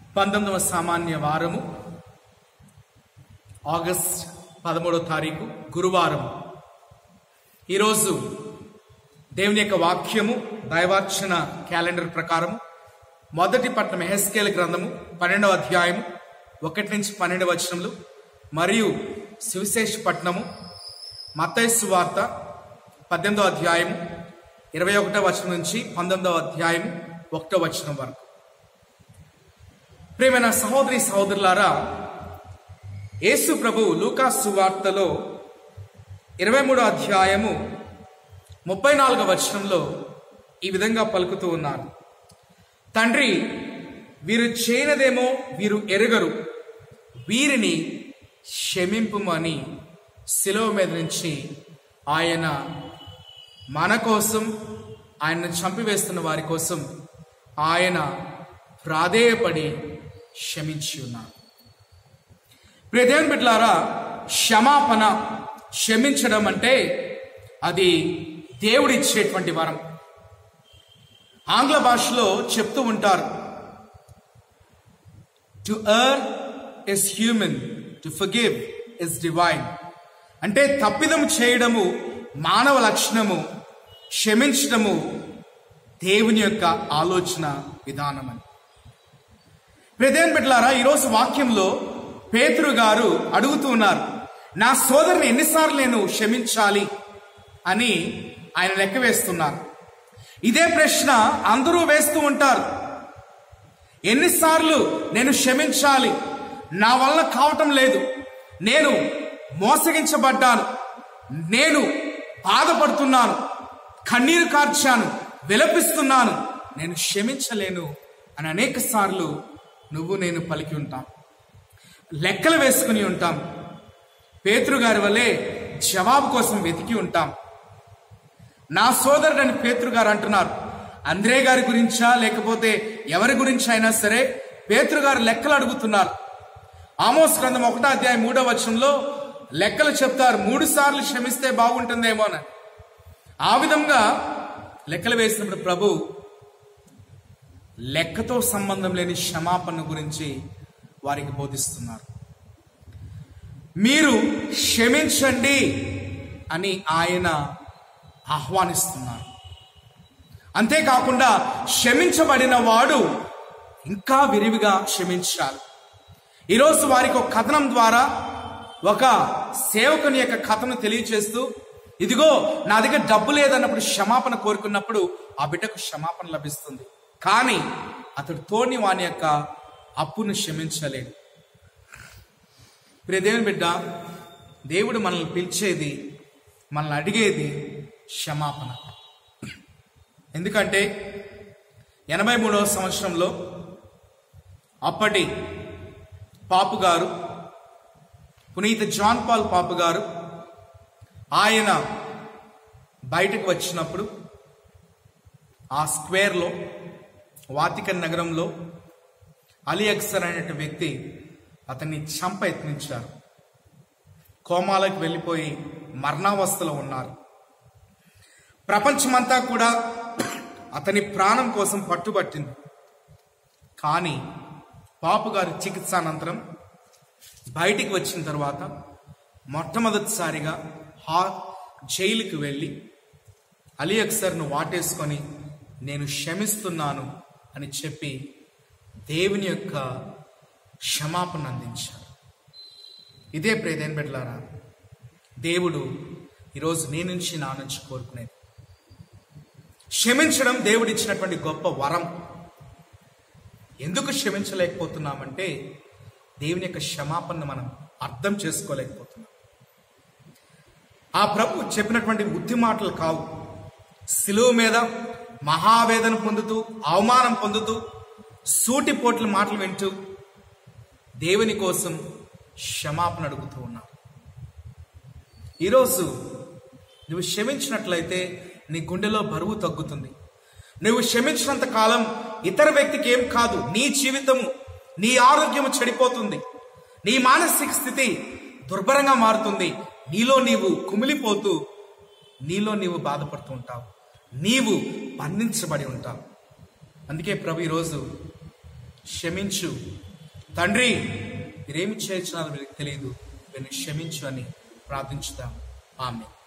పంతొమ్మిదవ సామాన్య వారము ఆగస్ట్ పదమూడవ తారీఖు గురువారం ఈరోజు దేవుని యొక్క వాక్యము దైవార్చన క్యాలెండర్ ప్రకారం మొదటి పట్టణం ఎహెస్కేల్ గ్రంథము పన్నెండవ అధ్యాయము ఒకటి నుంచి పన్నెండు వచనములు మరియు సువిశేష పట్టణము మత్తైసు వార్త పద్దెనిమిదవ అధ్యాయము ఇరవై ఒకటో వచనం నుంచి పంతొమ్మిదవ అధ్యాయం ఒకటో వచనం వరకు ప్రేమైన సహోదరి సహోదరులారా యేసు ప్రభు లూకాసు వార్తలో ఇరవై మూడో అధ్యాయము ముప్పై నాలుగో వచనంలో ఈ విధంగా పలుకుతూ ఉన్నారు తండ్రి వీరు చేయనదేమో వీరు ఎరగరు వీరిని క్షమింపుమని శిలువ మీద నుంచి ఆయన మన కోసం ఆయన్ను చంపివేస్తున్న వారి కోసం ఆయన ప్రాధేయపడి క్షమించి ఉన్నారు ప్రియ దేవుని బిడ్డలారా క్షమాపణ క్షమించడం అంటే అది దేవుడిచ్చేటువంటి వరం ఆంగ్ల భాషలో చెప్తూ ఉంటారు to err is human to forgive is divine అంటే తప్పిదం చేయడము మానవ లక్షణము క్షమించడము దేవుని యొక్క ఆలోచన విధానం అని ప్రదేన్ బిడ్డలారా ఈరోజు వాక్యంలో పేతురు గారు అడుగుతూ ఉన్నారు నా సోదరుని ఎన్నిసార్లు నేను క్షమించాలి అని ఆయన లెక్క వేస్తున్నారు ఇదే ప్రశ్న అందరూ వేస్తూ ఉంటారు ఎన్నిసార్లు నేను క్షమించాలి నా వల్ల కావటం లేదు నేను మోసగించబడ్డాను నేను బాధపడుతున్నాను కన్నీరు కార్చాను విలపిస్తున్నాను నేను క్షమించలేను అని అనేక సార్లు నువ్వు నేను పలికి ఉంటాం లెక్కలు వేసుకుని ఉంటాం పేతురు గారి వల్లే జవాబు కోసం వెతికి ఉంటాం నా సోదరుడని పేతురు గారు అంటున్నారు అంద్రే గారి గురించా లేకపోతే ఎవరి గురించి అయినా సరే పేతురు గారు లెక్కలు అడుగుతున్నారు ఆమోస్ గ్రంథం ఒకటో అధ్యాయం మూడో వచనంలో లెక్కలు చెప్తారు మూడు సార్లు క్షమిస్తే బాగుంటుందేమో అని ఆ విధంగా లెక్కలు వేసినప్పుడు ప్రభు లెక్కతో సంబంధం లేని క్షమాపణ గురించి వారికి బోధిస్తున్నారు మీరు క్షమించండి అని ఆయన ఆహ్వానిస్తున్నారు అంతేకాకుండా క్షమించబడిన వాడు ఇంకా విరివిగా క్షమించాలి ఈరోజు వారికి ఒక కథనం ద్వారా ఒక సేవకుని యొక్క కథను తెలియచేస్తూ ఇదిగో నా దగ్గర డబ్బు లేదన్నప్పుడు క్షమాపణ కోరుకున్నప్పుడు ఆ బిడ్డకు క్షమాపణ లభిస్తుంది కానీ అతడు తోని వాని యొక్క అప్పును క్షమించలేడు ప్రియ దేవుని బిడ్డ దేవుడు మనల్ని పిలిచేది మనల్ని అడిగేది క్షమాపణ ఎందుకంటే ఎనభై మూడవ సంవత్సరంలో అప్పటి పాపు గారు పునీత జాన్ పాల్ పాపు గారు ఆయన బయటకు వచ్చినప్పుడు ఆ స్క్వేర్లో వాతికన్ నగరంలో అలీ అక్సర్ అనే వ్యక్తి అతన్ని చంప యత్నించారు కోమాలకు వెళ్ళిపోయి మరణావస్థలో ఉన్నారు ప్రపంచమంతా కూడా అతని ప్రాణం కోసం పట్టుబట్టింది కానీ పాపు గారి చికిత్స అనంతరం బయటికి వచ్చిన తర్వాత మొట్టమొదటిసారిగా హా జైలుకి వెళ్ళి అలీ అక్సర్ను వాటేసుకొని నేను క్షమిస్తున్నాను అని చెప్పి దేవుని యొక్క క్షమాపణ అందించారు ఇదే ప్రేదేన్ బిడ్డలారా దేవుడు ఈరోజు నీ నుంచి నా నుంచి కోరుకునేది క్షమించడం దేవుడిచ్చినటువంటి గొప్ప వరం ఎందుకు క్షమించలేకపోతున్నామంటే దేవుని యొక్క క్షమాపణ మనం అర్థం చేసుకోలేకపోతున్నాం ఆ ప్రభు చెప్పినటువంటి బుద్ధి మాటలు కావు సిలువ మీద మహావేదన పొందుతూ అవమానం పొందుతూ సూటిపోట్ల మాటలు వింటూ దేవుని కోసం క్షమాపణ అడుగుతూ ఉన్నావు ఈరోజు నువ్వు క్షమించినట్లయితే నీ గుండెలో బరువు తగ్గుతుంది నువ్వు క్షమించినంత కాలం ఇతర వ్యక్తికి ఏం కాదు నీ జీవితము నీ ఆరోగ్యము చెడిపోతుంది నీ మానసిక స్థితి దుర్భరంగా మారుతుంది నీలో నీవు కుమిలిపోతూ నీలో నీవు బాధపడుతూ ఉంటావు నీవు బంధించబడి ఉంటావు అందుకే ప్రభు ఈరోజు క్షమించు తండ్రి మీరేమి చేయించినారో మీకు తెలియదు వీరిని క్షమించు అని ప్రార్థించుదాం ఆమె